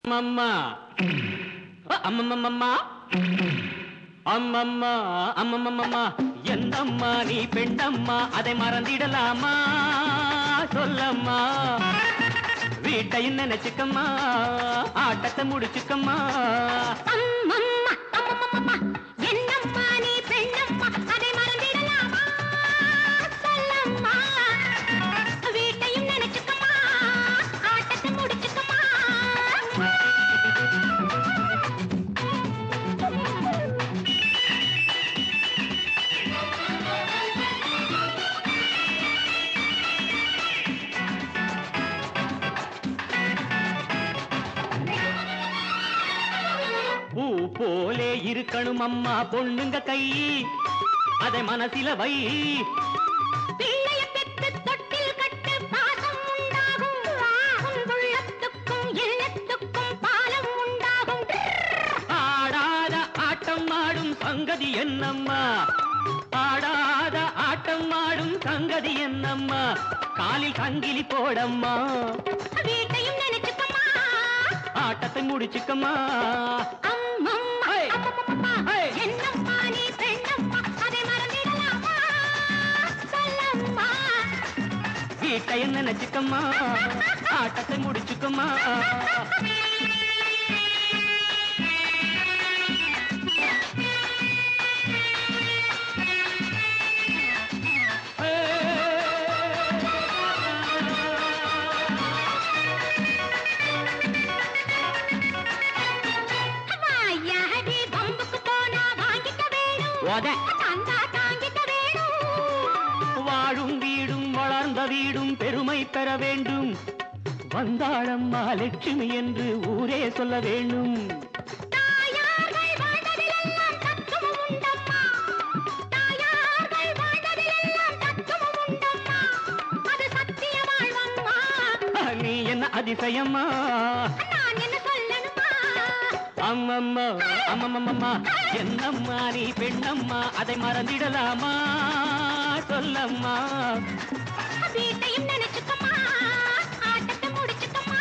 அம்மம்மா அம்மம்மம்மா அம்மம்மா அம்மம்மம்மா என்னம்மா நீ பெண்ணம்மா அதை மறந்திடலாமா சொல்லம்மா வீட்டையும் நினைச்சுக்கம்மா ஆட்டத்தை முடிச்சுக்கம்மா அம்மம்மா, அம்மம்மம்மம்மா, என்னம்மா நீ பெண்ணம்மா, அதை மறந்திடலாமா? சொல்லம்மா. வீட்டையும் நினைச்சுக்கம்மா, ஆட்டத்தை முடிச்சுக்கம்மா. பூ போலே இருக்கணும் அம்மா பொண்ணுங்க கை அதை மனசில வை பிள்ளைய பெத்து தொட்டில் கட்டு பாசம் உண்டாகும். உன் உள்ளத்துக்கும் இல்லத்துக்கும் பாலம் உண்டாகும். ஆடாத ஆட்டம் ஆடும் சங்கதி என்னம்மா ஆடாத ஆட்டம் ஆடும் சங்கதி என்னம்மா காலில் சங்கிலி போடம்மா வீட்டையும் நினைச்சுக்கம்மா. ஆட்டத்தை முடிச்சுக்கம்மா அம்மம்மா, ஹே! அம்மம்மம்மா, ஹே! என்னம்மா நீ பெண்ணம்மா, அதை மறந்திடலாமா? சொல்லம்மா. வீட்டையும் நினைச்சுக்கம்மா ஆட்டத்தை முடிச்சுக்கம்மா வாயாடி பம்புக்கு போனா வாங்கிக்க வேணும். உத. தந்தா தாங்கிக்க வேணும். வாழும் வீடும் வளர்ந்த வீடும் பெருமை பெற வேண்டும் வந்தாளம்மா லட்சுமி என்று ஊரே சொல்ல வேண்டும் தாயார்கள் வாழ்ந்ததிலெல்லாம் தத்துவம் உண்டம்மா. தாயார்கள் வாழ்ந்ததிலெல்லாம் தத்துவம் உண்டம்மா. அது சத்திய வாழ்வம்மா. நீ என்ன அதிசயம்மா நான் என்ன சொல்லணுமா? அம்மம்மா அம்மம்மம்மா என்னம்மா நீ பெண்ணம்மா அதை மறந்திடலாமா சொல்லம்மா வீட்டையும் நினைச்சுக்கம்மா. ஆட்டத்தை முடிச்சுக்கம்மா.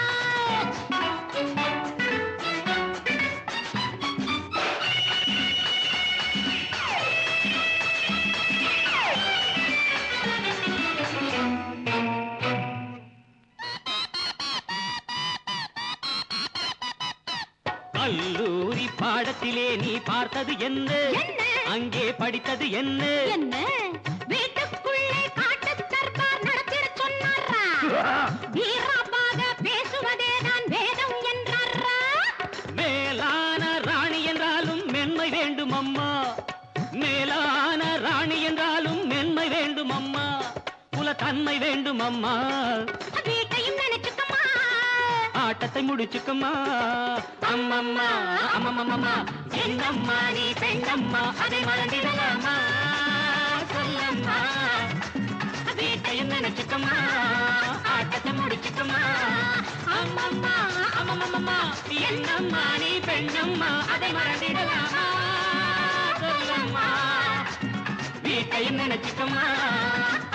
கல்லூரி பாடத்திலே நீ பார்த்தது என்ன என்ன? அங்கே படித்தது என்ன என்ன வீட்டுக்குள்ளே காட்டுத் தர்பார் நடத்திடச் சொன்னாரா? வீராப்பாக பேசுவதேதான் வேதம் என்றாரா? மேலான ராணி என்றாலும் மென்மை வேண்டும் அம்மா மேலான ராணி என்றாலும் மென்மை வேண்டும் அம்மா குல தன்மை வேண்டும் அம்மா வீட்டையும் நினைச்சுக்கம்மா. ஆட்டத்தை முடிச்சுக்கம்மா அம்மம்மா அம்மம்மம்மா என்னம்மா நீ பெண்ணம்மா அதை மறந்திடலாமா சொல்லம்மா வீட்டையும் நினைச்சுக்கம்மா ஆட்டத்தை முடிச்சுக்கம்மா அம்மம்மா அம்மம்மம்மா என்னம்மா நீ பெண்ணம்மா அதை மறந்திடலாமா சொல்லம்மா வீட்டையும் நினைச்சுக்கம்மா